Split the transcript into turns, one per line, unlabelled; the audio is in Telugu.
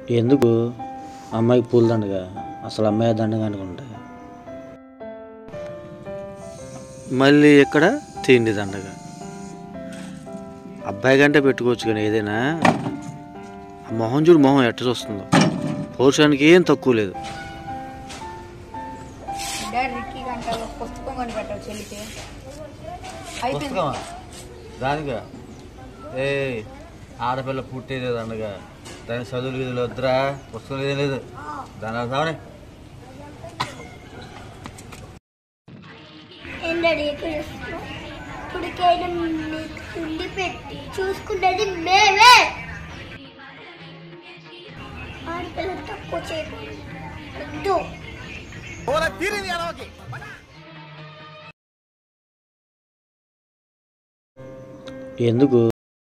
ఎందుకు అమ్మాయికి పూల దండగా అసలు అమ్మాయి దండగా అనుకుంటా మళ్ళీ ఇక్కడ తిండి దండగా అబ్బాయి కంటే పెట్టుకోవచ్చు కానీ ఏదైనా ఆ మొహం చూడు మొహం ఎట్ట చూస్తుందో పౌరుషానికి ఏం తక్కువ లేదు
డాడీ రిక్కీ గంటలో పుస్తకం కొని పెట్టావు చెల్లికి అయిపోయింది
దానిగా ఏ ఆడపిల్ల పుట్టేది దండగా దాని చదువులు గదులు వద్దురా పుస్తకం ఏం లేదు దాని సావనే
ఏం డాడీ ఎక్కడ చూస్తున్నావు ఇప్పటికైనా మీకు తుండి పెట్టి చూసుకున్నది మేమే ఆడపిల్ల తక్కువ చేయకూడదు వద్దు
ఎందుకు